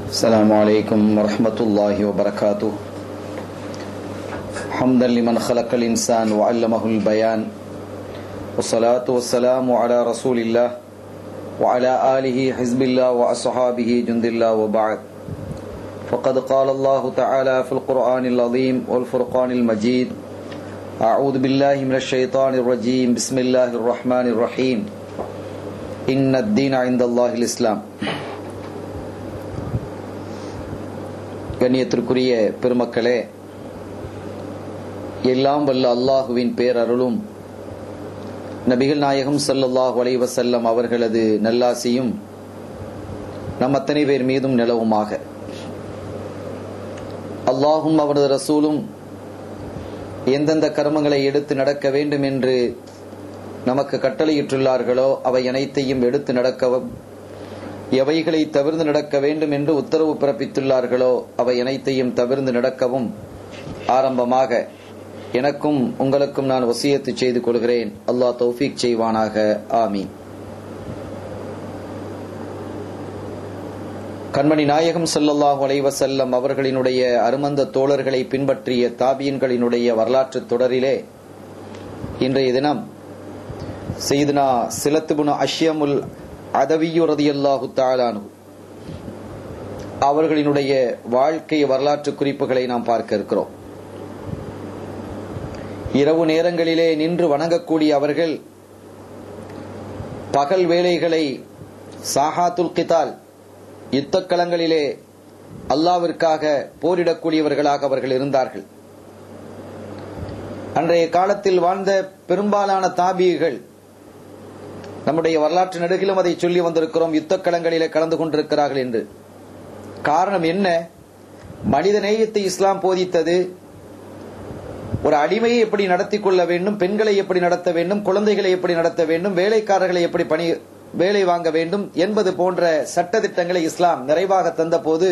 السلام عليكم ورحمة الله وبركاته حمدا لمن خلق الإنسان وعلمه البيان والصلاة والسلام على رسول الله وعلى آله حزب الله وأصحابه جند الله وبعد فقد قال الله تعالى في القرآن العظيم والفرقان المجيد أعوذ بالله من الشيطان الرجيم بسم الله الرحمن الرحيم إن الدين عند الله الإسلام கண்ணியத்திற்குரிய பெருமக்களே எல்லாம் வல்ல அல்லாஹுவின் பேரருளும் நபிகள் நாயகம் ஸல்லல்லாஹு அலைஹி வஸல்லம் அவர்களது நல்லாசியும் நம் அத்தனை பேர் மீதும் நிலவுமாக அல்லாஹும் அவரது ரசூலும் எந்தெந்த கர்மங்களை எடுத்து நடக்க வேண்டும் என்று நமக்கு கட்டளையிட்டுள்ளார்களோ அவை அனைத்தையும் எடுத்து நடக்கவும் எவைகளை தவிர்த்து நடக்க வேண்டும் என்று உத்தரவு பிறப்பித்துள்ளார்களோ அவை அனைத்தையும் தவிர்த்து நடக்கவும் ஆரம்பமாக எனக்கும் உங்களுக்கும் நான் வசியத்து செய்து கொள்கிறேன் அல்லாஹ் தௌஃபீக் செய்வானாக ஆமீன் கண்மணி நாயகம் ஸல்லல்லாஹு அலைஹி வஸல்லம் அவர்களினுடைய அருமந்த தோழர்களை பின்பற்றிய தாபியன்களினுடைய வரலாற்று தொடரிலே இன்றைய தினம் செய்துனா சிலத்துபுன அஷ்யமுல் அதவியு ரதியல்லாஹு தாலானு அவர்களினுடைய வாழ்க்கை வரலாற்று குறிப்புகளை நாம் பார்க்க இருக்கிறோம் இரவு நேரங்களிலே நின்று வணங்கக்கூடிய அவர்கள் பகல் வேளைகளை சாஹாத்துல் கிதால் யுத்தக்களங்களிலே அல்லாவிற்காக போரிடக்கூடியவர்களாக அவர்கள் இருந்தார்கள் அன்றைய காலத்தில் வாழ்ந்த பெரும்பாலான தாபியர்கள் நம்முடைய வரலாற்று நெடுகிலும் அதை சொல்லி வந்திருக்கிறோம் யுத்தக்களங்களிலே கலந்து கொண்டிருக்கிறார்கள் என்று காரணம் என்ன மனித நேயத்தை இஸ்லாம் போதித்தது ஒரு அடிமையை எப்படி நடத்தி கொள்ள வேண்டும் பெண்களை எப்படி நடத்த வேண்டும் குழந்தைகளை எப்படி நடத்த வேண்டும் வேலைக்காரர்களை எப்படி பணி வேலை வாங்க வேண்டும் என்பது போன்ற சட்டத்திட்டங்களை இஸ்லாம் நிறைவாக தந்த போது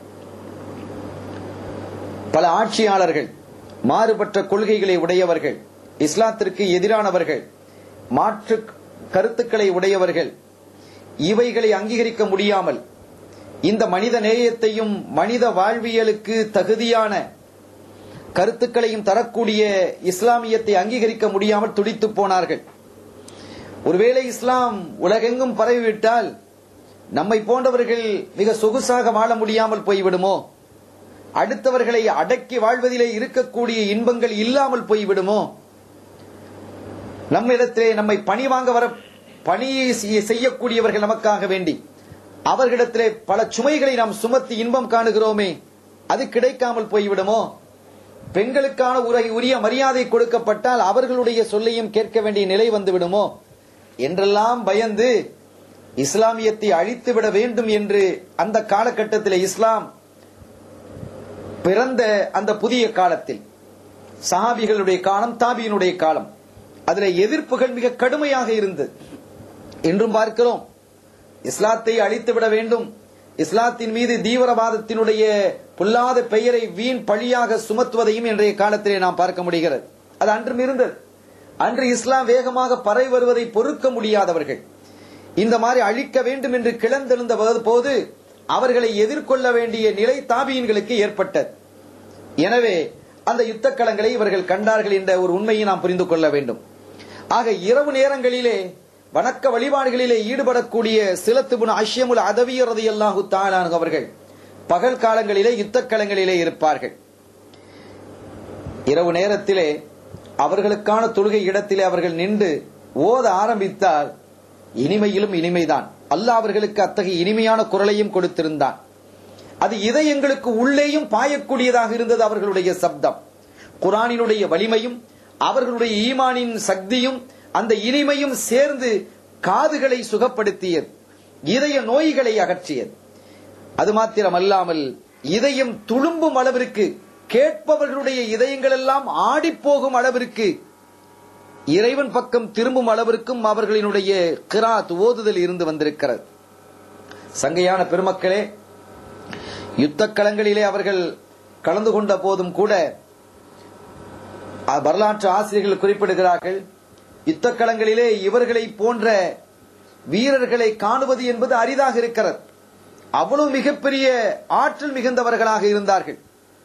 பல ஆட்சியாளர்கள் மாறுபட்ட கொள்கைகளை உடையவர்கள் இஸ்லாத்திற்கு எதிரானவர்கள் மாற்று கருத்துக்களை உடையவர்கள் இவைகளை அங்கீகரிக்க முடியாமல் இந்த மனித நேயத்தையும் மனித வாழ்வியலுக்கு தகுதியான கருத்துக்களையும் தரக்கூடிய இஸ்லாமியத்தை அங்கீகரிக்க முடியாமல் துடித்து போனார்கள் ஒருவேளை இஸ்லாம் உலகெங்கும் பரவிவிட்டால் நம்மை போன்றவர்கள் மிக சொகுசாக வாழ முடியாமல் போய்விடுமோ அடுத்தவர்களை அடக்கி வாழ்வதிலே இருக்கக்கூடிய இன்பங்கள் இல்லாமல் போய்விடுமோ நம்மிடத்திலே நம்மை பணி வாங்க வர பணியை செய்யக்கூடியவர்கள் நமக்காக வேண்டி அவர்களிடத்திலே பல சுமைகளை நாம் சுமத்தி இன்பம் காணுகிறோமே அது கிடைக்காமல் போய்விடுமோ பெண்களுக்கான உரிய மரியாதை கொடுக்கப்பட்டால் அவர்களுடைய சொல்லையும் கேட்க வேண்டிய நிலை வந்துவிடுமோ என்றெல்லாம் பயந்து இஸ்லாமியத்தை அழித்துவிட வேண்டும் என்று அந்த காலகட்டத்தில் இஸ்லாம் பிறந்த அந்த புதிய காலத்தில் சஹாபிகளுடைய காலம் தாபியினுடைய காலம் அதுல எதிர்ப்புகள் மிக கடுமையாக இருந்தது என்றும் பார்க்கிறோம் இஸ்லாத்தை அழித்துவிட வேண்டும் இஸ்லாத்தின் மீது தீவிரவாதத்தினுடைய பொல்லாத பெயரை வீண் பழியாக சுமத்துவதையும் இன்றைய காலத்திலே நாம் பார்க்க முடிகிறது அது அன்றும் இருந்தது அன்று இஸ்லாம் வேகமாக பரவி வருவதை பொறுக்க முடியாதவர்கள் இந்த மாதிரி அழிக்க வேண்டும் என்று கிளந்தெழுந்த போது அவர்களை எதிர்கொள்ள வேண்டிய நிலை தாபியன்களுக்கு ஏற்பட்டது எனவே அந்த யுத்த களங்களை இவர்கள் கண்டார்கள் என்ற ஒரு உண்மையை நாம் புரிந்து கொள்ள வேண்டும் ஆக இரவு நேரங்களிலே வணக்க வழிபாடுகளிலே ஈடுபடக்கூடிய சிலத்துபுன அஷ்யமுல் அதவியரது அல்லாஹு தாலானு அவர்கள் பகல் காலங்களிலே யுத்த களங்களிலே இருப்பார்கள் இரவு நேரத்திலே அவர்களுக்கான தொழுகை இடத்திலே அவர்கள் நின்று ஓத ஆரம்பித்தால் இனிமையிலும் இனிமைதான் அல்லாஹ் அவர்களுக்கு அத்தகைய இனிமையான குரலையும் கொடுத்திருந்தான் அது இதயங்களுக்கு உள்ளேயும் பாயக்கூடியதாக இருந்தது அவர்களுடைய சப்தம் குரானினுடைய வலிமையும் அவர்களுடைய ஈமானின் சக்தியும் அந்த இனிமையும் சேர்ந்து காதுகளை சுகப்படுத்தியது இதய நோய்களை அகற்றியது அது மாத்திரமல்லாமல் இதயம் துளும்பும் அளவிற்கு கேட்பவர்களுடைய இதயங்கள் எல்லாம் ஆடிப்போகும் அளவிற்கு இறைவன் பக்கம் திரும்பும் அளவிற்கும் அவர்களினுடைய கிராத் ஓதுதல் இருந்து வந்திருக்கிறது சங்கையான பெருமக்களே யுத்த களங்களிலே அவர்கள் கலந்து கொண்ட போதும் கூட வரலாற்று ஆசிரியர்கள் குறிப்பிடுகிறார்கள் யுத்த களங்களிலே இவர்களை போன்ற வீரர்களை காணுவது என்பது அரிதாக இருக்கிறது அவ்வளவு மிகப்பெரிய ஆற்றல் மிகுந்தவர்களாக இருந்தார்கள்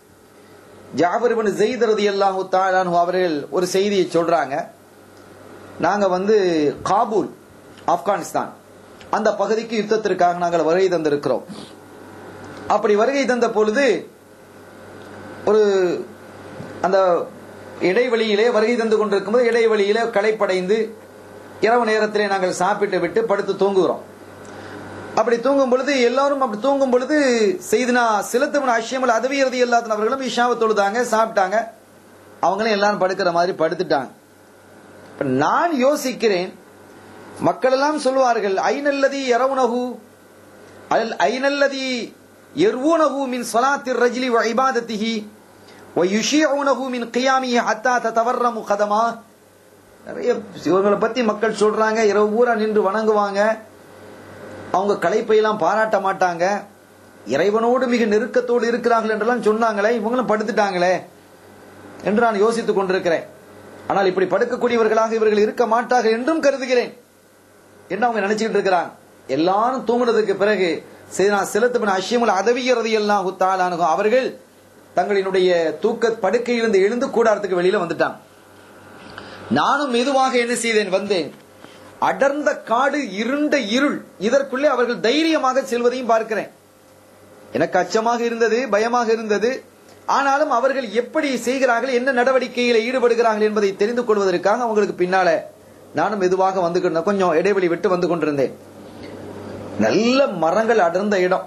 ஜாபர் இப்னு ஸெய்த் ரலியல்லாஹு தஆலா அன்ஹு அவர்கள் ஒரு செய்தியை சொல்றாங்க நாங்க வந்து காபூல் ஆப்கானிஸ்தான் அந்த பகுதிக்கு யுத்தத்திற்காக நாங்கள் வருகை தந்திருக்கிறோம் அப்படி வருகை தந்த பொழுது ஒரு அந்த இடைவெளியிலே வருகை தந்து கொண்டிருக்கும் போது இடைவெளியிலே களைப்படைந்து இரவு நேரத்திலே நாங்கள் சாப்பிட்டு விட்டு படுத்து தூங்குகிறோம் அப்படி தூங்கும் பொழுது எல்லாரும் அப்படி தூங்கும் பொழுது செய்தினா சிலத்தவன் அஷ்யமல் அதவி இறுதி எல்லாத்தின் அவர்களும் இஷாவை தொழுதாங்க சாப்பிட்டாங்க அவங்களும் எல்லாரும் படுக்கிற மாதிரி படுத்துட்டாங்க இப்ப நான் யோசிக்கிறேன் மக்கள் எல்லாம் சொல்வார்கள் ஐநல்லதி இரவுனகு அல் ஐநல்லதி எர்வூனகு மின் சொலாத்திர் ரஜிலி வ இபாதத்திஹி வ யுஷியூனகு மின் கியாமிஹி ஹத்தா தவர்ரமு கதமா நிறைய இவங்களை பத்தி மக்கள் சொல்றாங்க இரவு பூரா நின்று வணங்குவாங்க அவங்க களைப்பையெல்லாம் பாராட்ட மாட்டாங்க இறைவனோடு மிக நெருக்கத்தோடு இருக்கிறார்கள் என்றெல்லாம் சொன்னாங்களே இவங்களும் படுத்துட்டாங்களே என்று நான் யோசித்துக் கொண்டிருக்கிறேன் ஆனால் இப்படி படுக்கக்கூடியவர்களாக இவர்கள் இருக்க மாட்டார்கள் என்றும் கருதுகிறேன் என்ன அவங்க நினைச்சுக்கிட்டு இருக்கிறாங்க எல்லாரும் தூங்குனதுக்கு பிறகு செய்தனா செலுத்தப்பன அஷ்யமுல் அதவியறது எல்லாம் தாளானுகும் அவர்கள் தங்களினுடைய தூக்க படுக்கையிலிருந்து எழுந்து கூடாரத்துக்கு வெளியில வந்துட்டாங்க நானும் மெதுவாக என்ன செய்தேன் வந்தேன் அடர்ந்த காடு இருண்ட இருள் இதற்குள்ளே அவர்கள் தைரியமாக செல்வதையும் பார்க்கிறேன் எனக்கு அச்சமாக இருந்தது பயமாக இருந்தது ஆனாலும் அவர்கள் எப்படி செய்கிறார்கள் என்ன நடவடிக்கையில் ஈடுபடுகிறார்கள் என்பதை தெரிந்து கொள்வதற்காக அவங்களுக்கு பின்னால நானும் மெதுவாக வந்து கொண்டு- கொஞ்சம் இடைவெளி விட்டு வந்து கொண்டிருந்தேன் நல்ல மரங்கள் அடர்ந்த இடம்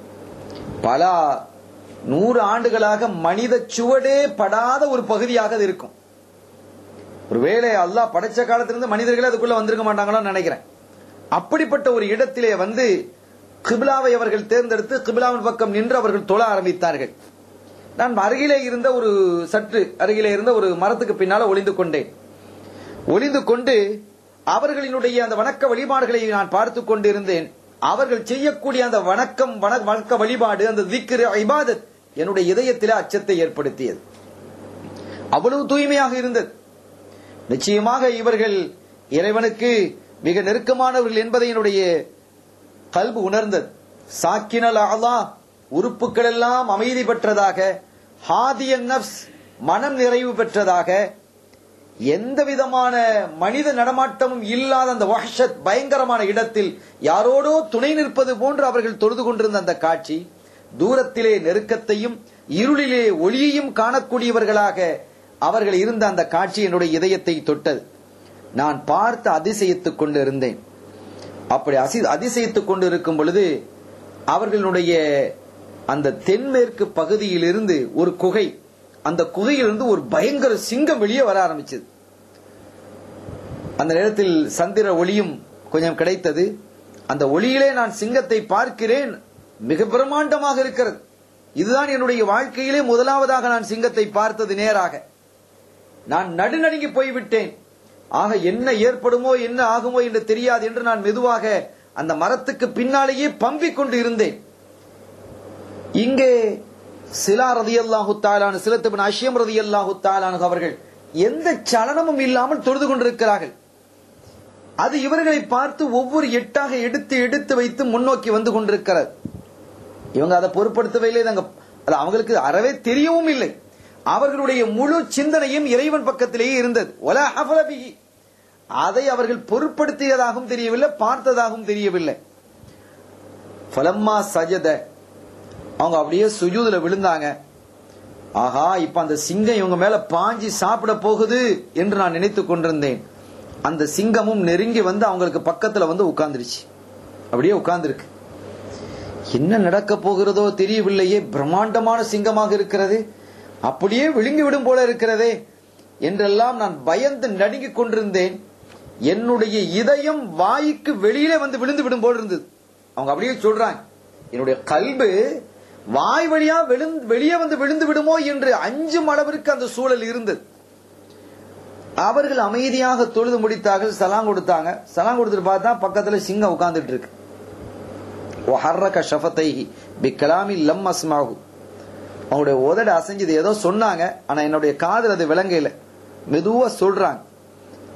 பல நூறு ஆண்டுகளாக மனித சுவடே படாத ஒரு பகுதியாக அது இருக்கும் ஒருவேளை அல்லாஹ் படைச்ச காலத்திலிருந்து மனிதர்களே அதுக்குள்ள வந்திருக்க மாட்டாங்களோன்னு நினைக்கிறேன் அப்படிப்பட்ட ஒரு இடத்திலே வந்து கிபிலாவை அவர்கள் தேர்ந்தெடுத்து கிபிலாவின் பக்கம் நின்று அவர்கள் தொழ ஆரம்பித்தார்கள் நான் அருகிலே இருந்த ஒரு சற்று அருகிலே இருந்த ஒரு மரத்துக்கு பின்னால ஒளிந்து கொண்டேன் ஒளிந்து கொண்டு அவர்களினுடைய அந்த வணக்க வழிபாடுகளை நான் பார்த்து கொண்டிருந்தேன் அவர்கள் செய்யக்கூடிய அந்த வணக்கம் வண- வணக்க வழிபாடு அந்த திக்ரு இபாதத் என்னுடைய இதயத்திலே அச்சத்தை ஏற்படுத்தியது அவ்வளவு தூய்மையாக இருந்தது நிச்சயமாக இவர்கள் இறைவனுக்கு மிக நெருக்கமானவர்கள் என்பதை என்னுடைய கல்பு உணர்ந்தது சாக்கினல் அலா உறுப்புகள் எல்லாம் அமைதி பெற்றதாக ஹாதியன் நப்ஸ் மனம் நிறைவு பெற்றதாக எந்த விதமான மனித நடமாட்டமும் இல்லாத அந்த வஹ்ஷத் பயங்கரமான இடத்தில் யாரோடோ துணை நிற்பது போன்று அவர்கள் தொழுது கொண்டிருந்த அந்த காட்சி தூரத்திலே நெருக்கத்தையும் இருளிலே ஒளியையும் காணக்கூடியவர்களாக அவர்கள் இருந்த அந்த காட்சி என்னுடைய இதயத்தை தொட்டது நான் பார்த்து அதிசயித்துக் கொண்டு இருந்தேன் அப்படி அசி அதிசயித்துக் கொண்டு இருக்கும் பொழுது அவர்களுடைய அந்த தென்மேற்கு பகுதியிலிருந்து ஒரு குகை அந்த குகையிலிருந்து ஒரு பயங்கர சிங்கம் வெளியே வர ஆரம்பிச்சது அந்த நேரத்தில் சந்திர ஒளியும் கொஞ்சம் கிடைத்தது அந்த ஒளியிலே நான் சிங்கத்தை பார்க்கிறேன் மிக பிரம்மாண்டமாக இருக்கிறது இதுதான் என்னுடைய வாழ்க்கையிலே முதலாவதாக நான் சிங்கத்தை பார்த்தது நேராக நான் நடுநடுங்கி போய்விட்டேன் ஆக என்ன ஏற்படுமோ என்ன ஆகுமோ என்று தெரியாது என்று நான் மெதுவாக அந்த மரத்துக்கு பின்னாலேயே பம்பிக் கொண்டு இருந்தேன் இங்கே சிலா ரதி அல்லாஹு தாலானு சிலத்துபின் அஷ்யம் ரதி அல்லாஹு தாலானு அவர்கள் எந்த சலனமும் இல்லாமல் தொழுது கொண்டிருக்கிறார்கள் அது இவர்களை பார்த்து ஒவ்வொரு எட்டாக எடுத்து எடுத்து வைத்து முன்னோக்கி வந்து கொண்டிருக்கிறது இவங்க அதை பொருட்படுத்தவே இல்லை இவங்க- அது அவங்களுக்கு அறவே தெரியவும் இல்லை அவர்களுடைய முழு சிந்தனையும் இறைவன் பக்கத்திலேயே இருந்தது ஒலா ஹஃபல பிஹி. அதை அவர்கள் பொருட்படுத்தியதாகவும் தெரியவில்லை பார்த்ததாகவும் தெரியவில்லை ஃபலம்மா சஜத அவங்க அப்படியே சுஜூதுல விழுந்தாங்க ஆஹா இப்ப அந்த சிங்கம் இவங்க மேல பாஞ்சி சாப்பிட போகுது என்று நான் நினைத்துக் கொண்டிருந்தேன் அந்த சிங்கமும் நெருங்கி வந்து அவங்களுக்கு பக்கத்துல வந்து உட்கார்ந்துருச்சு அப்படியே உட்கார்ந்துருக்கு என்ன நடக்க போகிறதோ தெரியவில்லையே பிரம்மாண்டமான சிங்கமாக இருக்கிறது அப்படியே விழுங்கி விடும் போல இருக்கிறதே என்றெல்லாம் நான் பயந்து நடுங்கிக் கொண்டிருந்தேன் என்னுடைய இதயம் வாய்க்கு வெளியிலே வந்து விழுந்து விடும் போல இருந்தது அவங்க அப்படியே சொல்றாங்க என்னுடைய கல்பு வாய் வழியா விழுந்து வெளியே வந்து விழுந்து விடுமோ என்று அஞ்சும் அளவிற்கு அந்த சூழல் இருந்தது அவர்கள் அமைதியாக தொழுது முடித்தார்கள் சலாம் கொடுத்தாங்க சலாம் கொடுத்துட்டு பார்த்தா பக்கத்துல சிங்கம் உட்கார்ந்துட்டு இருக்கு وحرك شفتيه بكلام لم اسمعه அவங்களுடைய உதட அசைஞ்சது ஏதோ சொன்னாங்க ஆனா என்னுடைய காதல் அது விளங்கல மெதுவா சொல்றாங்க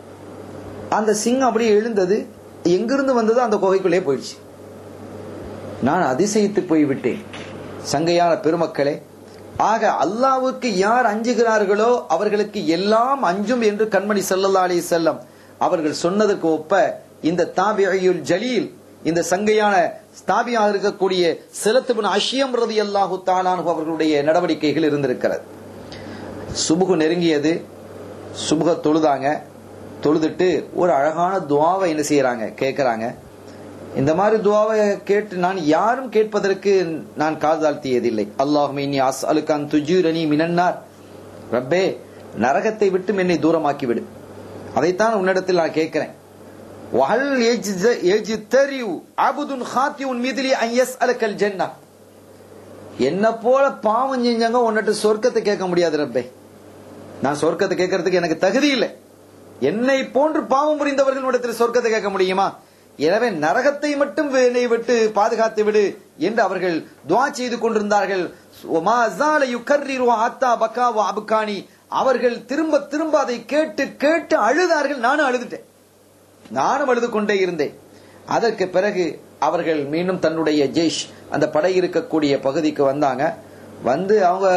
அந்த சிங்கம் அப்படியே எழுந்தது எங்கிருந்து வந்ததோ அந்த குகைக்குள்ளே போயிடுச்சு நான் அதிசயித்து போய்விட்டேன் சங்கையான பெருமக்களே ஆக அல்லாவுக்கு யார் அஞ்சுகிறார்களோ அவர்களுக்கு எல்லாம் அஞ்சும் என்று கண்மணி சல்லல்லா அலி செல்லம் அவர்கள் சொன்னதற்கு ஒப்ப இந்த தாபியுல் ஜலீல் இந்த சங்கையான ஸ்தாபியாக இருக்கக்கூடிய செலத்துபின் அஷியம் ரதி அல்லாஹு தாலானு அவர்களுடைய நடவடிக்கைகள் இருந்திருக்கிறது சுபுகு நெருங்கியது சுபுக தொழுதாங்க தொழுதுட்டு ஒரு அழகான துவாவை என்ன செய்யறாங்க கேட்கறாங்க இந்த மாதிரி துவாவை கேட்டு நான் யாரும் கேட்பதற்கு நான் கால் தாழ்த்தியதில்லை அல்லாஹுமே நீ அஸ் அலுக்கான் துஜூரணி மினன்னார் ரப்பே நரகத்தை விட்டு என்னை தூரமாக்கி விடு அதைத்தான் உன்னிடத்தில் நான் கேட்கிறேன் வஹல் எஜ்தரிவு அபுதுன் ஹாத்தியுன் மிதிலி அன் யஸ்அலக்கல் ஜன்னah என்ன போல பாவம் செஞ்சாங்க உன்னிட்ட சொர்க்கத்தை கேட்க முடியாது ரப்பே நான் சொர்க்கத்தை கேட்கறதுக்கு எனக்கு தகுதி இல்லை என்னை போன்று பாவம் புரிந்தவர்கள் இடத்தில் சொர்க்கத்தை கேட்க முடியுமா எனவே நரகத்தை மட்டும் என்னை விட்டு பாதுகாத்து விடு என்று அவர்கள் துவா செய்து கொண்டிருந்தார்கள் ஒமா அஸால யுகர்ரிரு ஆத்தா பக்கா வ அபுகானி அவர்கள் திரும்ப திரும்ப அதை கேட்டு கேட்டு அழுதார்கள் நானும் அழுதுட்டேன் நானும் அழுது கொண்டே இருந்தேன் அதற்கு பிறகு அவர்கள் மீண்டும் தன்னுடைய ஜெய்ஷ் அந்த படை இருக்கக்கூடிய பகுதிக்கு வந்தாங்க வந்து அவங்க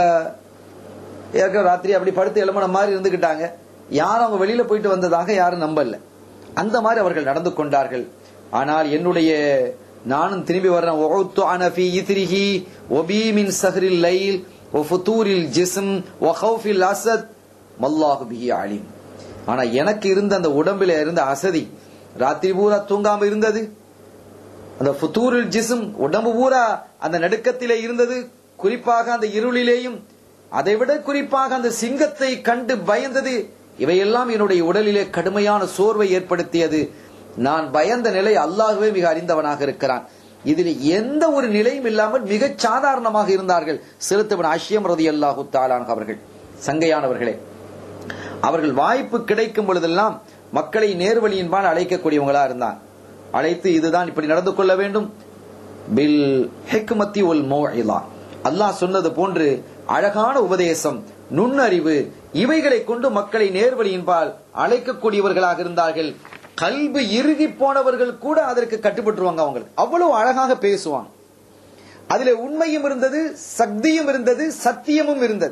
ஏற்க ராத்திரி அப்படி படுத்து எழுமன மாதிரி இருந்துகிட்டாங்க யாரும் அவங்க வெளியில போயிட்டு வந்ததாக யாரும் நம்பல அந்த மாதிரி அவர்கள் நடந்து கொண்டார்கள் ஆனால் என்னுடைய நானும் திரும்பி வர்றேன் ஒஹுத்து அனஃபி இத்ரிஹி ஒபி மின் சஹரில் லைல் ஒஃபுத்தூரில் ஜிஸ்ம் ஒஹௌஃபில் அசத் மல்லாஹு பிஹி அலிம் ஆனா எனக்கு இருந்த அந்த உடம்பில இருந்த அசதி ராத்திரி பூரா தூங்காம இருந்தது அந்த ஃபுத்தூரில் ஜிஸ்ம் உடம்பு பூரா அந்த நடுக்கத்திலே இருந்தது குறிப்பாக அந்த இருளிலேயும் அதைவிட குறிப்பாக அந்த சிங்கத்தை கண்டு பயந்தது இவையெல்லாம் என்னுடைய உடலிலே கடுமையான சோர்வை ஏற்படுத்தியது நான் பயந்த நிலை அல்லாஹுவே மிக அறிந்தவனாக இருக்கிறான் இதில் எந்த ஒரு நிலையும் இல்லாமல் மிகச் சாதாரணமாக இருந்தார்கள் செலுத்தவன் அஷ்யம் ரதி அல்லாஹு தாலான் அவர்கள் சங்கையானவர்களே அவர்கள் வாய்ப்பு கிடைக்கும் பொழுதெல்லாம் மக்களை நேர்வழியின்பால் அழைக்கக்கூடியவங்களா இருந்தான் அழைத்து இதுதான் இப்படி நடந்து கொள்ள வேண்டும் பில் ஹெக்மத்தி உல் மோஇலா அல்லாஹ் சொன்னது போன்று அழகான உபதேசம் நுண்ணறிவு இவைகளை கொண்டு மக்களை நேர்வழியின்பால் அழைக்கக்கூடியவர்களாக இருந்தார்கள் கல்வி இறுகி போனவர்கள் கூட அதற்கு கட்டுப்பட்டுருவாங்க அவங்களுக்கு அவ்வளவு அழகாக பேசுவாங்க அதுல உண்மையும் இருந்தது சக்தியும் இருந்தது சத்தியமும் இருந்தது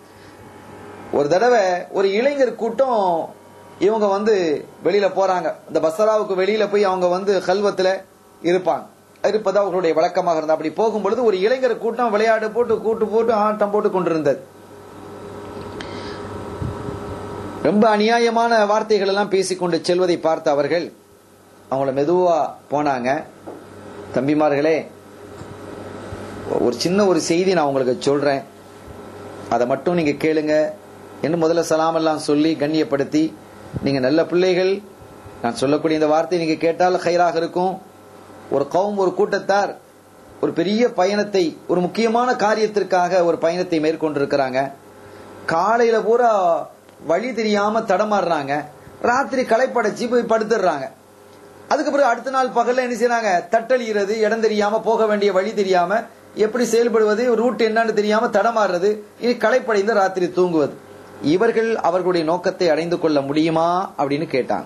ஒரு தடவை ஒரு இளைஞர் கூட்டம் இவங்க வந்து வெளியில போறாங்க இந்த பசராவுக்கு வெளியில போய் அவங்க வந்து கல்வத்துல இருப்பாங்க இருப்பது அவர்களுடைய வழக்கமாக இருந்தது அப்படி போகும்பொழுது ஒரு இளைஞர் கூட்டம் விளையாட்டு போட்டு கூட்டு போட்டு ஆட்டம் போட்டு கொண்டிருந்தது ரொம்ப அநியாயமான வார்த்தைகள் எல்லாம் பேசிக்கொண்டு செல்வதை பார்த்த அவர்கள் அவங்கள மெதுவா போனாங்க தம்பிமார்களே ஒரு சின்ன ஒரு செய்தி நான் உங்களுக்கு சொல்றேன் அதை மட்டும் நீங்க கேளுங்க என்று முதல்ல சலாம் எல்லாம் சொல்லி கண்ணியப்படுத்தி நீங்க நல்ல பிள்ளைகள் நான் சொல்லக்கூடிய இந்த வார்த்தை நீங்க கேட்டால் ஹைராக இருக்கும் ஒரு கவும் ஒரு கூட்டத்தார் ஒரு பெரிய பயணத்தை ஒரு முக்கியமான காரியத்திற்காக ஒரு பயணத்தை மேற்கொண்டிருக்கிறாங்க காலையில பூரா வழி தெரியாம தடமாறுறாங்க ராத்திரி களைப்படைச்சு போய் படுத்துடுறாங்க அதுக்கு பிறகு அடுத்த நாள் பகல்ல என்ன செய்யறாங்க தட்டழிகிறது இடம் தெரியாம போக வேண்டிய வழி தெரியாம எப்படி செயல்படுவது ரூட் என்னன்னு தெரியாம தடமாறுறது இனி களைப்படைந்து ராத்திரி தூங்குவது இவர்கள் அவர்களுடைய நோக்கத்தை அடைந்து கொள்ள முடியுமா அப்படின்னு கேட்டாங்க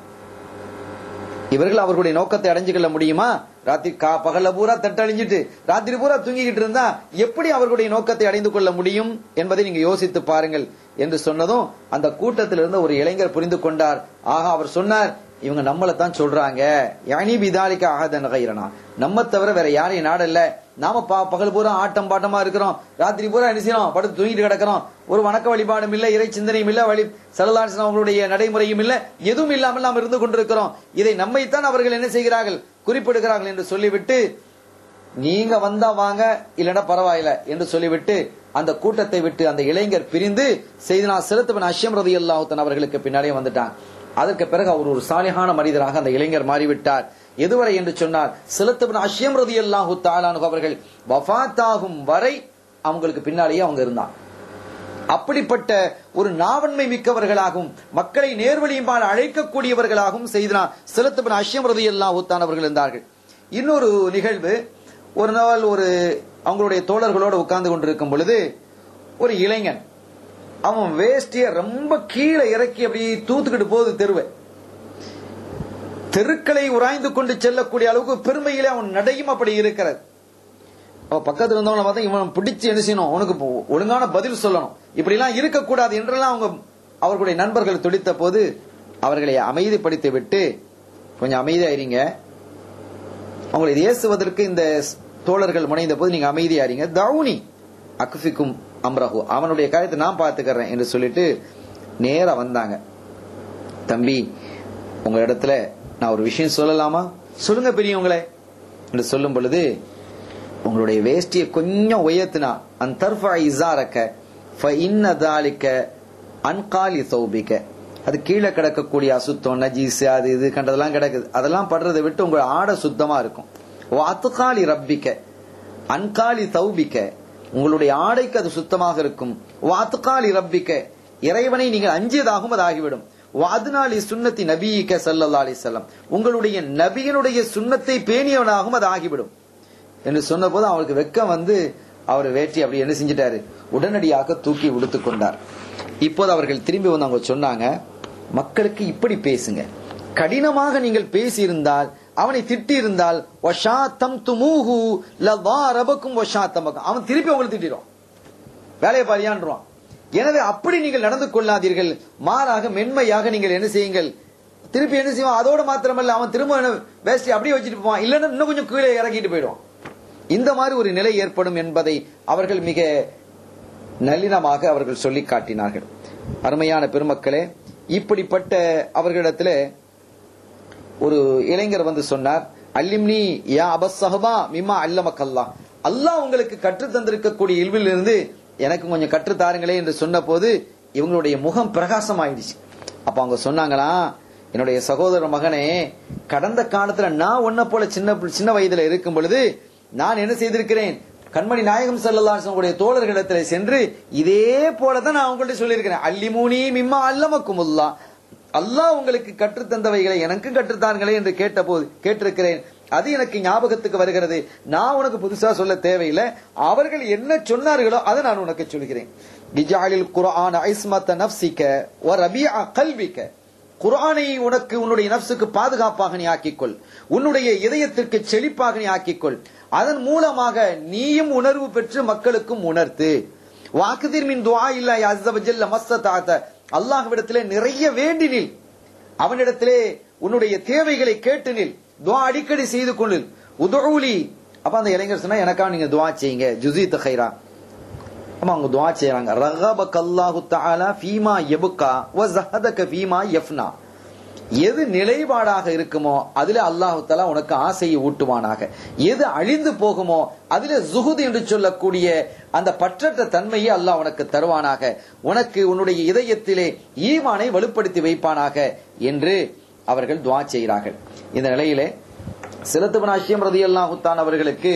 இவர்கள் அவர்களுடைய நோக்கத்தை அடைஞ்சு கொள்ள முடியுமா ராத்திரி கா- பகல்ல பூரா தட்டழிஞ்சிட்டு ராத்திரி பூரா தூங்கிக்கிட்டு இருந்தா எப்படி அவர்களுடைய நோக்கத்தை அடைந்து கொள்ள முடியும் என்பதை நீங்க யோசித்து பாருங்கள் என்று சொன்னதும் அந்த கூட்டத்தில் இருந்த ஒரு இளைஞர் புரிந்து கொண்டார் ஆக அவர் சொன்னார் இவங்க நம்மளை தான் சொல்றாங்க யானி பிதாலிக்க ஆகதன் கைரனா நம்ம தவிர வேற யாரையும் நாடல்ல நாம பா- பகல் பூரா ஆட்டம் பாட்டமா இருக்கிறோம் ராத்திரி பூரா என்ன செய்யறோம் படுத்து தூங்கிட்டு கிடக்கிறோம் ஒரு வணக்க வழிபாடும் இல்ல இறை சிந்தனையும் இல்ல வழி சலலாசன் அவங்களுடைய நடைமுறையும் இல்ல எதுவும் இல்லாமல் நாம் இருந்து கொண்டிருக்கிறோம் இதை நம்மைத்தான் அவர்கள் என்ன செய்கிறார்கள் குறிப்பிடுகிறார்கள் என்று சொல்லிவிட்டு நீங்க வந்தா வாங்க இல்லனா பரவாயில்ல என்று சொல்லிவிட்டு அந்த கூட்டத்தை விட்டு அந்த இளைஞர் பிரிந்து செய்தினா செலுத்தவன் அஷ்யம் ரதி அல்லாஹுத்தன் அவர்களுக்கு பின்னாலே வந்துட்டான் அதற்கு பிறகு அவர் ஒரு சாலிகான மனிதராக அந்த இளைஞர் மாறிவிட்டார் எதுவரை என்று சொன்னார் செலுத்தவன் அஷ்யம் ரதி அல்லாஹு தாலானு அவர்கள் வஃபாத்தாகும் வரை அவங்களுக்கு பின்னாலேயே அவங்க இருந்தாங்க அப்படிப்பட்ட ஒரு நாவன்மை மிக்கவர்களாகவும் மக்களை நேர்வழியும்பால் அழைக்கக்கூடியவர்களாகவும் செய்தனா செலுத்தவன் அஷ்யம் ரதி அல்லாஹுத்தான் அவர்கள் இருந்தார்கள் இன்னொரு நிகழ்வு ஒரு நாள் ஒரு அவங்களுடைய தோழர்களோடு உட்கார்ந்து கொண்டிருக்கும் பொழுது ஒரு இளைஞன் அவன் வேஷ்டிய ரொம்ப கீழே இறக்கி அப்படி தூத்துக்கிட்டு போகுது தெருவை தெருக்களை உராய்ந்து கொண்டு செல்லக்கூடிய அளவுக்கு பெருமையிலே அவன் நடையும் அப்படி இருக்கிறது அவ பக்கத்துல இருந்தவங்கள பார்த்தா இவன் பிடிச்சு என்ன செய்யணும் உனக்கு இப்போ ஒழுங்கான பதில் சொல்லணும் இப்படி எல்லாம் இருக்கக்கூடாது என்றெல்லாம் அவங்க அவர்களுடைய நண்பர்கள் துடித்த போது அவர்களை அமைதிப்படுத்தி விட்டு கொஞ்சம் அமைதியாயிருங்க அவங்களை ஏசுவதற்கு இந்த தோழர்கள் முனைந்த போது நீங்க அமைதியாறீங்க தவுனி அக்ஃபிக்கும் அம்ரஹு அவனுடைய காரியத்தை நான் பாத்துக்கிறேன் என்று சொல்லிட்டு நேரா வந்தாங்க தம்பி உங்க இடத்துல நான் ஒரு விஷயம் சொல்லலாமா சொல்லுங்க பெரியவங்களே என்று சொல்லும் பொழுது உங்களுடைய வேஷ்டியை கொஞ்சம் உயர்த்தினா அந்த தர்ஃபா இசாரக்க ஃப இன்ன தாலிக்க அன்காலி சௌபிக்க அது கீழே கிடக்கக்கூடிய அசுத்தம் நஜீஸ் அது இது கண்டதெல்லாம் கிடக்குது அதெல்லாம் படுறதை விட்டு உங்க ஆடை சுத்தமா இருக்கும் ஓ அத்துக்காலி ரப்பிக்க அன்காலி சௌபிக்க உங்களுடைய ஆடைக்கு அது சுத்தமாக இருக்கும் ஓ அத்துக்காலி ரப்பிக்க இறைவனை நீங்கள் அஞ்சியதாகவும் அது ஆகிவிடும் வாதுனாலி சுன்னத்தி நபியிக்க சல்லல்லா அலிசல்லாம் உங்களுடைய நபியினுடைய சுண்ணத்தை பேணியவனாகவும் அது ஆகிவிடும் என்று சொன்ன போது அவருக்கு வெக்கம் வந்து அவர் வேட்டி அப்படி என்ன செஞ்சிட்டாரு உடனடியாக தூக்கி உடுத்து கொண்டார் இப்போது அவர்கள் திரும்பி வந்து அவங்க சொன்னாங்க மக்களுக்கு இப்படி பேசுங்க கடினமாக நீங்கள் பேசியிருந்தால் அவனை திட்டி இருந்தால் அவன் திருப்பி உங்களை திட்டிடும் வேலையை பாரியான்றான் எனவே அப்படி நீங்கள் நடந்து கொள்ளாதீர்கள் மாறாக மென்மையாக நீங்கள் என்ன செய்யுங்கள் திருப்பி என்ன செய்வான் அதோட மாத்திரமல்ல அவன் திரும்ப வேஸ்டி அப்படியே வச்சுட்டு போவான் இல்லைன்னா இன்னும் கொஞ்சம் கீழே இறக்கிட்டு போயிடுவான் இந்த மாதிரி ஒரு நிலை ஏற்படும் என்பதை அவர்கள் மிக நல்லினமாக அவர்கள் சொல்லி காட்டினார்கள் அருமையான பெருமக்களே இப்படிப்பட்ட அவர்களிடத்துல ஒரு இளைஞர் வந்து சொன்னார் அல்லிம்னி யா அபஸ்ஸஹபா மிம்மா அல்லமக்கல்லா அல்லாஹ் உங்களுக்கு கற்று தந்திருக்கக்கூடிய இல்வில் இருந்து எனக்கு கொஞ்சம் கற்று தாருங்களே என்று சொன்ன போது இவங்களுடைய முகம் பிரகாசம் ஆயிடுச்சு அப்ப அவங்க சொன்னாங்களா என்னுடைய சகோதர மகனே கடந்த காலத்துல நான் உன்ன போல சின்ன சின்ன வயதுல இருக்கும் பொழுது நான் என்ன செய்திருக்கிறேன் கண்மணி நாயகம் சல்லாசனுடைய தோழர்களிடத்துல சென்று இதே போலதான் நான் உங்கள்ட்ட சொல்லியிருக்கிறேன் அல்லிமூனி மிம்மா அல்லமக்குமுல்லா அல்லாஹ் உங்களுக்கு கற்றுத்தந்தவைகளை எனக்கும் கற்றுத்தாங்களே என்று கேட்ட போது கேட்டிருக்கிறேன் அது எனக்கு ஞாபகத்துக்கு வருகிறது நான் உனக்கு புதுசா சொல்ல தேவையில்லை அவர்கள் என்ன சொன்னார்களோ அதை நான் உனக்கு சொல்கிறேன் இஜாலில் குர்ஆன் ஐஸ்மத்த நப்சிக்க ஒ ரபியா கல்விக்க குர்ஆனை உனக்கு உன்னுடைய நப்சுக்கு பாதுகாப்பாக நீ ஆக்கிக்கொள் உன்னுடைய இதயத்திற்கு செழிப்பாக நீ ஆக்கிக்கொள் அதன் மூலமாக நீயும் உணர்வு பெற்று மக்களுக்கும் உணர்த்து வாக்குதிர் மின் துவா இல்ல அஸ்ஸவஜல்ல மஸ்ஸதாத அல்லாஹ்விடத்திலே நிறைய வேண்டினில் அவனிடத்திலே உன்னுடைய தேவைகளை கேட்டு நில் துவா அடிக்கடி செய்து கொண்டு உதவுலி அப்ப அந்த இளைஞர் சொன்னா எனக்கா நீங்க துவா செய்யுங்க ஜுசி தஹைரா அப்ப அவங்க துவா செய்யறாங்க ரகபக் அல்லாஹு தஆலா ஃபீமா யபுகா வ ஸஹதக ஃபீமா யஃப்னா எது நிலைப்பாடாக இருக்குமோ அதுல அல்லாஹு தலா உனக்கு ஆசையை ஊட்டுவானாக எது அழிந்து போகுமோ அதுல ஜுகுது என்று சொல்லக்கூடிய அந்த பற்றற்ற தன்மையை அல்லாஹ் உனக்கு தருவானாக உனக்கு உன்னுடைய இதயத்திலே ஈமானை வலுப்படுத்தி வைப்பானாக என்று அவர்கள் துவா செய்கிறார்கள் இந்த நிலையிலே சிலத்துவனாசியம் ரதி அல்லாஹுத்தான் அவர்களுக்கு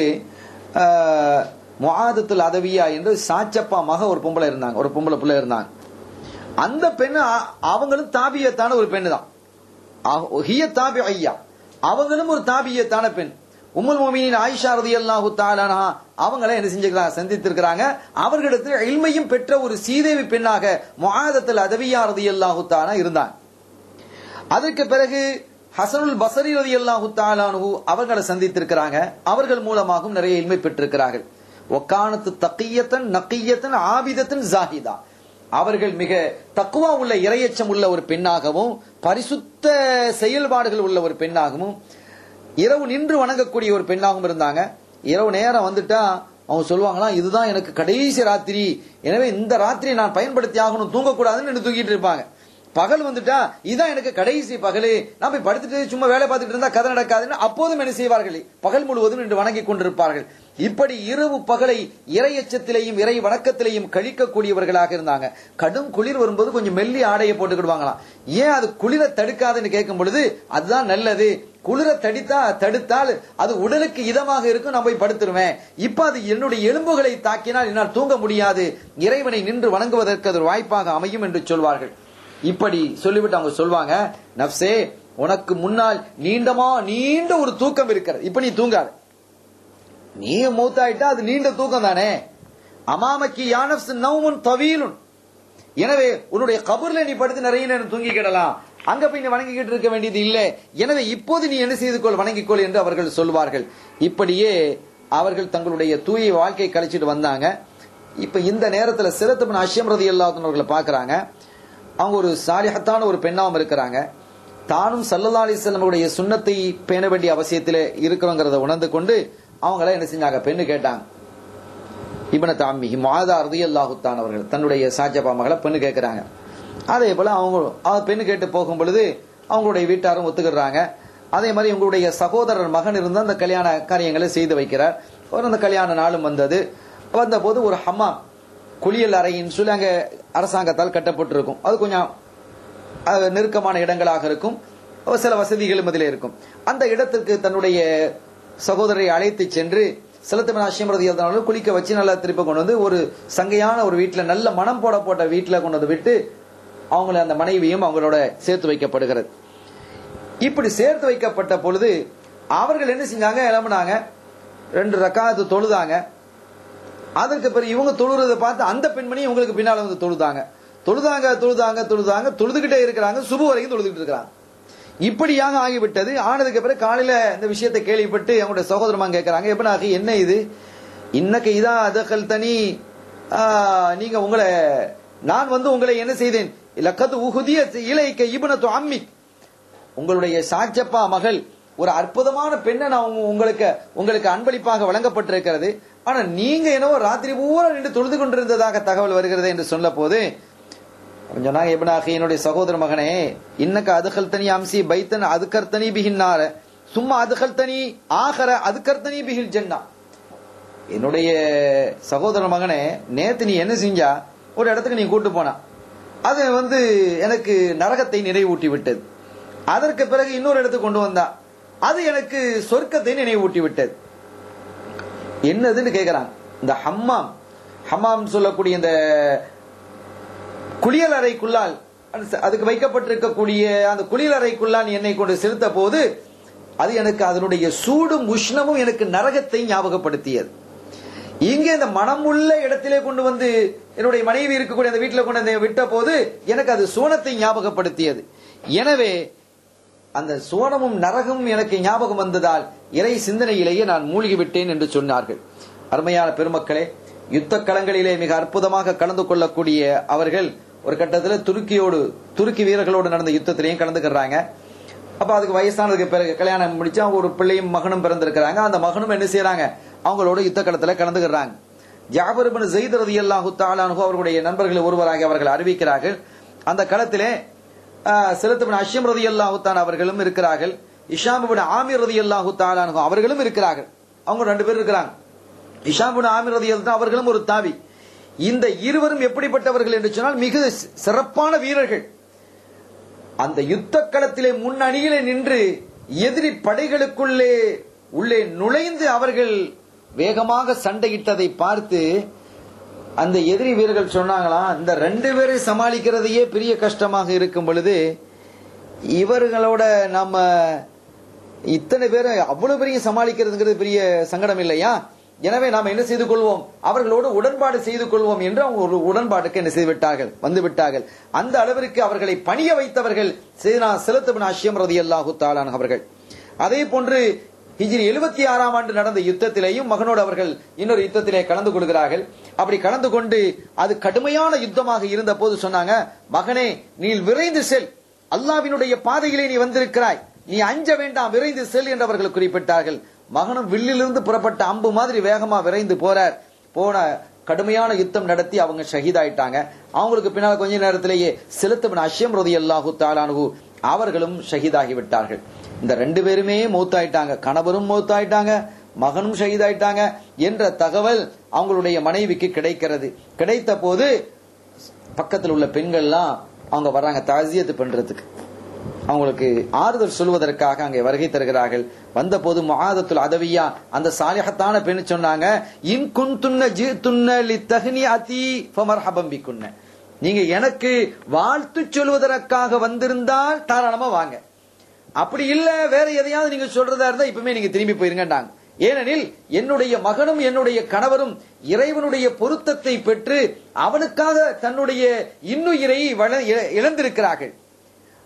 முகாதத்துல் அதவியா என்று சாச்சப்பா மக ஒரு பொம்பளை இருந்தாங்க ஒரு பொம்பளை பிள்ளை இருந்தாங்க அந்த பெண்ணு அவங்களும் தாபியத்தான ஒரு பெண்ணு தான் ஹிய தாபி ஐயா அவங்களும் ஒரு தாபியத்தான பெண் உம்முல் மோமினின் ஆயிஷா ரதி அல்லாஹு தாலானா அவங்கள என்ன செஞ்சுக்கிறாங்க சந்தித்திருக்கிறாங்க அவர்களிடத்தில் இல்மையும் பெற்ற ஒரு சீதேவி பெண்ணாக முகாதத்தில் அதவியா ரதி அல்லாஹு தானா இருந்தாங்க அதற்கு பிறகு ஹசனுல் பசரி ரதி அல்லாஹு தாலானு அவர்களை சந்தித்திருக்கிறாங்க அவர்கள் மூலமாகவும் நிறைய இல்மை பெற்றிருக்கிறார்கள் ஒக்கானத்து தக்கியத்தன் நக்கியத்தன் ஆபிதத்தன் ஜாஹிதா அவர்கள் மிக தக்குவா உள்ள இரையச்சம் உள்ள ஒரு பெண்ணாகவும் பரிசுத்த செயல்பாடுகள் உள்ள ஒரு பெண்ணாகவும் இரவு நின்று வணங்கக்கூடிய ஒரு பெண்ணாகவும் இருந்தாங்க இரவு நேரம் வந்துட்டா அவங்க சொல்லுவாங்களாம் இதுதான் எனக்கு கடைசி ராத்திரி எனவே இந்த ராத்திரி நான் பயன்படுத்தி ஆகணும் தூங்கக்கூடாதுன்னு தூங்கிட்டு இருப்பாங்க பகல் வந்துட்டா இதான் எனக்கு கடைசி பகலே நான் போய் படுத்துட்டு சும்மா வேலை பார்த்துட்டு இருந்தா கதை நடக்காதுன்னு அப்போதும் என்ன செய்வார்கள் பகல் முழுவதும் நின்று வணங்கி கொண்டிருப்பார்கள் இப்படி இரவு பகலை இறையச்சத்திலேயும் இறை வணக்கத்திலேயும் கழிக்கக்கூடியவர்களாக இருந்தாங்க கடும் குளிர் வரும்போது கொஞ்சம் மெல்லி ஆடையை போட்டுக்கிடுவாங்களாம் ஏன் அது குளிர தடுக்காதுன்னு கேட்கும் பொழுது அதுதான் நல்லது குளிர தடித்தா தடுத்தால் அது உடலுக்கு இதமாக இருக்கும் நான் போய் படுத்துருவேன் இப்ப அது என்னுடைய எலும்புகளை தாக்கினால் என்னால் தூங்க முடியாது இறைவனை நின்று வணங்குவதற்கு அது ஒரு வாய்ப்பாக அமையும் என்று சொல்வார்கள் இப்படி சொல்லிவிட்டு அவங்க சொல்வாங்க நப்சே உனக்கு முன்னால் நீண்டமா நீண்ட ஒரு தூக்கம் இருக்கிறது இப்ப நீ தூங்காது நீ மூத்தாயிட்டா அது நீண்ட தூக்கம் தானே அமாமக்கி யானப்ஸ் நவுமுன் தவீலுன் எனவே உன்னுடைய கபர்ல நீ படுத்து நிறைய நேரம் தூங்கிக்கிடலாம் அங்க போய் நீ வணங்கிக்கிட்டு இருக்க வேண்டியது இல்லை எனவே இப்போது நீ என்ன செய்து கொள் வணங்கிக் கொள் என்று அவர்கள் சொல்வார்கள் இப்படியே அவர்கள் தங்களுடைய தூய வாழ்க்கை கழிச்சிட்டு வந்தாங்க இப்ப இந்த நேரத்துல சிரத்துபின் அஷ்யம் ரதி அல்லாத்தவர்களை பாக்குறாங்க அவங்க ஒரு சாலிஹத்தான ஒரு பெண்ணாவும் இருக்கிறாங்க தானும் சல்லல்லா அலிஸ்லமுடைய சுண்ணத்தை பேண வேண்டிய அவசியத்தில் இருக்கிறோங்கிறத உணர்ந்து கொண்டு அவங்கள என்ன செஞ்சாங்க பெண்ணு கேட்டாங்க இபன தாமி மாதா ரதி அல்லாஹுத்தான் அவர்கள் தன்னுடைய சாஜபா மகளை பெண்ணு கேட்கிறாங்க அதே போல அவங்க அவங்க பெண்ணு கேட்டு போகும் பொழுது அவங்களுடைய வீட்டாரும் ஒத்துக்கிறாங்க அதே மாதிரி உங்களுடைய சகோதரர் மகன் இருந்து அந்த கல்யாண காரியங்களை செய்து வைக்கிறார் ஒரு அந்த கல்யாண நாளும் வந்தது வந்தபோது ஒரு ஹம்மாம் குளியல் அறைன்னு சொல்லி அங்க அரசாங்கத்தால் கட்டப்பட்டிருக்கும் அது கொஞ்சம் அது நெருக்கமான இடங்களாக இருக்கும் சில வசதிகளும் அதில் இருக்கும் அந்த இடத்திற்கு தன்னுடைய சகோதரரை அழைத்து சென்று செலுத்தமின் ஆசியம் இருந்தாலும் குளிக்க வச்சு நல்லா திருப்பி கொண்டு வந்து ஒரு சங்கையான ஒரு வீட்டுல நல்ல மனம் போட போட்ட வீட்டுல கொண்டு வந்து விட்டு அவங்கள அந்த மனைவியும் அவங்களோட சேர்த்து வைக்கப்படுகிறது இப்படி சேர்த்து வைக்கப்பட்ட பொழுது அவர்கள் என்ன செஞ்சாங்க கிளம்புனாங்க ரெண்டு ரக்காத்து தொழுதாங்க அதற்கு பிறகு இவங்க தொழுறதை பார்த்து அந்த பெண்மணி இவங்களுக்கு பின்னால வந்து தொழுதாங்க தொழுதாங்க தொழுதாங்க தொழுதாங்க தொழுதுகிட்டே இருக்கிறாங்க சுபு வரைக்கும் தொழுதுகிட்டு இருக்கிறாங்க இப்படியாக ஆகிவிட்டது ஆனதுக்கு பிறகு காலையில இந்த விஷயத்தை கேள்விப்பட்டு அவங்களுடைய சகோதரமா கேட்கறாங்க எப்பனாகி என்ன இது இன்னக்கு இதா அதகல் தனி நீங்க உங்களை நான் வந்து உங்களை என்ன செய்தேன் லக்கத்து உகுதிய இலைக்க இபனத்து அம்மி உங்களுடைய சாச்சப்பா மகள் ஒரு அற்புதமான பெண்ணை நான் உங்களுக்கு உங்களுக்கு அன்பளிப்பாக வழங்கப்பட்டிருக்கிறது ஆனா நீங்க என்னவோ ராத்திரி பூரா நின்று தொழுது கொண்டிருந்ததாக தகவல் வருகிறது என்று சொன்ன போது சொன்னாங்க எபனாகி என்னுடைய சகோதர மகனே இன்னக்க அதுகல் தனி அம்சி பைத்தன் அதுக்கர்த்தனி பிகின்னார சும்மா அதுகல் தனி ஆகர அதுக்கர்த்தனி பிகில் ஜென்னா என்னுடைய சகோதர மகனே நேத்து நீ என்ன செஞ்சா ஒரு இடத்துக்கு நீ கூட்டு போனா அது வந்து எனக்கு நரகத்தை நிறைவூட்டி விட்டது அதற்கு பிறகு இன்னொரு இடத்துக்கு கொண்டு வந்தா அது எனக்கு சொர்க்கத்தை நினைவூட்டி விட்டது என்னதுன்னு கேக்குறாங்க இந்த ஹம்மாம் ஹம்மாம் சொல்லக்கூடிய இந்த குளியல் அறைக்குள்ளால் அதுக்கு வைக்கப்பட்டிருக்கக்கூடிய அந்த குளியல் அறைக்குள்ளால் என்னை கொண்டு செலுத்த போது அது எனக்கு அதனுடைய சூடும் உஷ்ணமும் எனக்கு நரகத்தை ஞாபகப்படுத்தியது இங்கே இந்த மனமுள்ள இடத்திலே கொண்டு வந்து என்னுடைய மனைவி இருக்கக்கூடிய அந்த வீட்டில் கொண்டு வந்து விட்ட போது எனக்கு அது சோனத்தை ஞாபகப்படுத்தியது எனவே அந்த சோனமும் நரகமும் எனக்கு ஞாபகம் வந்ததால் இறை சிந்தனையிலேயே நான் மூழ்கி விட்டேன் என்று சொன்னார்கள் அருமையான பெருமக்களே யுத்த களங்களிலே மிக அற்புதமாக கலந்து கொள்ளக்கூடிய அவர்கள் ஒரு கட்டத்தில் துருக்கியோடு துருக்கி வீரர்களோடு நடந்த யுத்தத்திலையும் கலந்துக்கிறாங்க அப்ப அதுக்கு வயசானதுக்கு பிறகு கல்யாணம் முடிச்சு அவங்க ஒரு பிள்ளையும் மகனும் பிறந்திருக்கிறாங்க அந்த மகனும் என்ன செய்யறாங்க அவங்களோட யுத்த களத்துல கலந்துக்கிறாங்க ஜாபர் பின் ஜெயித் ரதி அல்லாஹு தாலானு அவர்களுடைய நண்பர்கள் ஒருவராக அவர்கள் அறிவிக்கிறார்கள் அந்த களத்திலே செலுத்தபின் அஷ்யம் ரதி அல்லாஹுத்தான் அவர்களும் இருக்கிறார்கள் இஷாமுபின் ஆமீர் ரதி அல்லாஹு தாலானு அவர்களும் இருக்கிறார்கள் அவங்க ரெண்டு பேர் இருக்கிறாங்க இஷாமுபின் ஆமீர் ரதி தான் அவர்களும் ஒரு தாவி இந்த இருவரும் எப்படிப்பட்டவர்கள் என்று சொன்னால் மிக சிறப்பான வீரர்கள் அந்த யுத்த களத்திலே முன்னணியிலே நின்று எதிரி படைகளுக்குள்ளே உள்ளே நுழைந்து அவர்கள் வேகமாக சண்டையிட்டதை பார்த்து அந்த எதிரி வீரர்கள் சொன்னாங்களாம் இந்த ரெண்டு பேரை சமாளிக்கிறதையே பெரிய கஷ்டமாக இருக்கும் பொழுது இவர்களோட நம்ம இத்தனை பேரை அவ்வளவு பெரிய சமாளிக்கிறதுங்கிறது பெரிய சங்கடம் இல்லையா எனவே நாம் என்ன செய்து கொள்வோம் அவர்களோடு உடன்பாடு செய்து கொள்வோம் என்று அவங்க ஒரு உடன்பாட்டுக்கு என்ன செய்து விட்டார்கள் வந்து விட்டார்கள் அந்த அளவிற்கு அவர்களை பணிய வைத்தவர்கள் செலுத்தபின் அஷ்யம் ரதி அல்லாஹு தாலான் அவர்கள் அதே போன்று ஹிஜ்ரி எழுபத்தி ஆறாம் ஆண்டு நடந்த யுத்தத்திலேயும் மகனோடு அவர்கள் இன்னொரு யுத்தத்திலே கலந்து கொள்கிறார்கள் அப்படி கலந்து கொண்டு அது கடுமையான யுத்தமாக இருந்த போது சொன்னாங்க மகனே நீ விரைந்து செல் அல்லாவினுடைய பாதையிலே நீ வந்திருக்கிறாய் நீ அஞ்ச வேண்டாம் விரைந்து செல் என்று அவர்கள் குறிப்பிட்டார்கள் மகனும் வில்லிலிருந்து புறப்பட்ட அம்பு மாதிரி வேகமா விரைந்து போறார் போன கடுமையான யுத்தம் நடத்தி அவங்க ஷஹீதாயிட்டாங்க அவங்களுக்கு பின்னால் கொஞ்ச நேரத்திலேயே செலுத்தவன் அஷ்யம் ரதி அல்லாஹு தாலானு அவர்களும் ஷஹீதாகி விட்டார்கள் இந்த ரெண்டு பேருமே மூத்தாயிட்டாங்க கணவரும் மூத்தாயிட்டாங்க மகனும் ஷஹீதாயிட்டாங்க என்ற தகவல் அவங்களுடைய மனைவிக்கு கிடைக்கிறது கிடைத்த போது பக்கத்தில் உள்ள பெண்கள்லாம் அவங்க வர்றாங்க தாசியத்து பண்றதுக்கு அவங்களுக்கு ஆறுதல் சொல்வதற்காக அங்கே வருகை தருகிறார்கள் வந்த போது மகாதத்துல் அதவியா அந்த சாலிஹத்தான பெண் சொன்னாங்க இன் குன் துண்ண ஜி துண்ண லி தஹ்னி அதி ஃபமர் ஹபம்பிக்குன்ன நீங்க எனக்கு வாழ்த்து சொல்வதற்காக வந்திருந்தால் தாராளமா வாங்க அப்படி இல்ல வேற எதையாவது நீங்க சொல்றதா இருந்தா இப்பவுமே நீங்க திரும்பி போயிருங்கண்டாங்க ஏனெனில் என்னுடைய மகனும் என்னுடைய கணவரும் இறைவனுடைய பொருத்தத்தை பெற்று அவனுக்காக தன்னுடைய இன்னுயிரை இழந்திருக்கிறார்கள்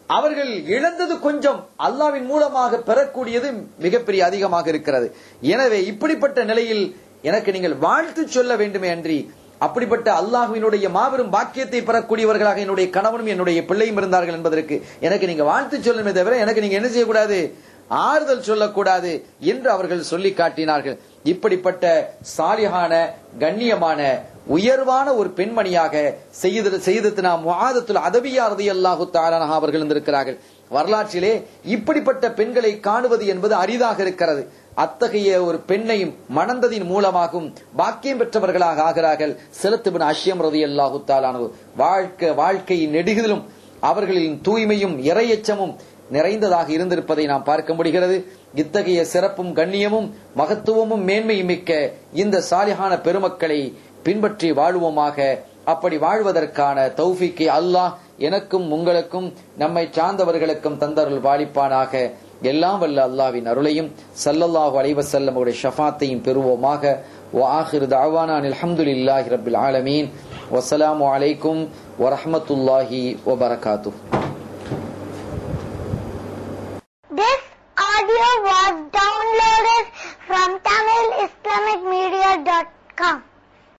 அவர்கள் இழந்தது கொஞ்சம் அல்லாவின் மூலமாக பெறக்கூடியது மிகப்பெரிய அதிகமாக இருக்கிறது எனவே இப்படிப்பட்ட நிலையில் எனக்கு நீங்கள் வாழ்த்து சொல்ல வேண்டுமே அன்றி அப்படிப்பட்ட அல்லாஹுவினுடைய மாபெரும் பாக்கியத்தை பெறக்கூடியவர்களாக என்னுடைய கணவனும் என்னுடைய பிள்ளையும் இருந்தார்கள் என்பதற்கு எனக்கு நீங்க வாழ்த்து சொல்லணுமே தவிர எனக்கு நீங்க என்ன செய்யக்கூடாது ஆறுதல் சொல்லக்கூடாது என்று அவர்கள் சொல்லி காட்டினார்கள் இப்படிப்பட்ட சாலிகான கண்ணியமான உயர்வான ஒரு பெண்மணியாக செய்து செய்தத்தினா முகாதத்துல் அதபியா ரதி அல்லாஹு தாலானா அவர்கள் இருந்திருக்கிறார்கள் வரலாற்றிலே இப்படிப்பட்ட பெண்களை காணுவது என்பது அரிதாக இருக்கிறது அத்தகைய ஒரு பெண்ணையும் மணந்ததின் மூலமாகவும் பாக்கியம் பெற்றவர்களாக ஆகிறார்கள் செலுத்துபின் அஷ்யம் ரதி அல்லாஹு தாலானு வாழ்க்கை வாழ்க்கையின் நெடுகிலும் அவர்களின் தூய்மையும் இறையச்சமும் நிறைந்ததாக இருந்திருப்பதை நாம் பார்க்க முடிகிறது இத்தகைய சிறப்பும் கண்ணியமும் மகத்துவமும் மேன்மையும் மிக்க இந்த சாலிகான பெருமக்களை பின்பற்றி வாழ்வோமாக அப்படி வாழ்வதற்கான தௌஃபிக்கை அல்லாஹ் எனக்கும் உங்களுக்கும் நம்மை சார்ந்தவர்களுக்கும் தந்தருள் வாழிப்பானாக எல்லாம் வல்ல அல்லாவின் அருளையும் சல்லல்லாஹு அலைவசல்லம் உடைய ஷஃபாத்தையும் பெறுவோமாக وآخر دعوانا أن الحمد لله رب العالمين والسلام عليكم ورحمة الله وبركاته This audio was